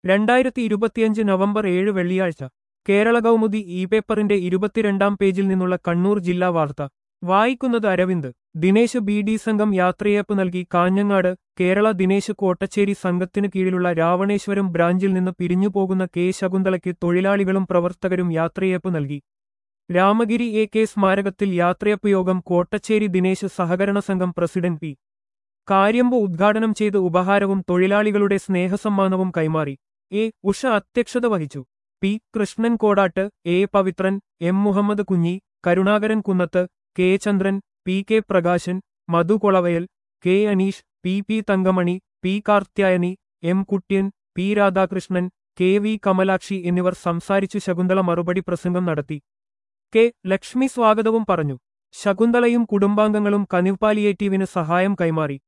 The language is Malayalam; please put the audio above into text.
രണ്ടായിരത്തി ഇരുപത്തിയഞ്ച് നവംബർ ഏഴ് വെള്ളിയാഴ്ച കേരള കൗമുദി ഇ പേപ്പറിന്റെ ഇരുപത്തിരണ്ടാം പേജിൽ നിന്നുള്ള കണ്ണൂർ ജില്ലാ വാർത്ത വായിക്കുന്നത് അരവിന്ദ് ദിനേശ് ബി ഡി സംഘം യാത്രയയപ്പ് നൽകി കാഞ്ഞങ്ങാട് കേരള ദിനേശ് കോട്ടച്ചേരി സംഘത്തിനു കീഴിലുള്ള രാവണേശ്വരം ബ്രാഞ്ചിൽ നിന്ന് പിരിഞ്ഞുപോകുന്ന കെ ശകുന്തളയ്ക്ക് തൊഴിലാളികളും പ്രവർത്തകരും യാത്രയയപ്പ് നൽകി രാമഗിരി എ കെ സ്മാരകത്തിൽ യാത്രയപ്പ് യോഗം കോട്ടച്ചേരി ദിനേശ് സഹകരണ സംഘം പ്രസിഡന്റ് പി കാര്യമ്പ് ഉദ്ഘാടനം ചെയ്ത് ഉപഹാരവും തൊഴിലാളികളുടെ സ്നേഹസമ്മാനവും കൈമാറി എ ഉഷ അധ്യക്ഷത വഹിച്ചു P Krishnan Kodatt A Pavithran M Muhammad Kunhi Karunakaran Kunnath K Chandran P K Prakashan Madhu Kolavayal K Aneesh P P Thankamani P Karthyayani M Kutyan P Radhakrishnan K V Kamalakshi എന്നിവർ സംസാരിച്ചു ശകുന്തള മറുപടി പ്രസംഗം നടത്തി കെ ലക്ഷ്മി സ്വാഗതവും പറഞ്ഞു ശകുന്തളയും കുടുംബാംഗങ്ങളും കനിവ് പാലിയേറ്റീവിന് സഹായം കൈമാറി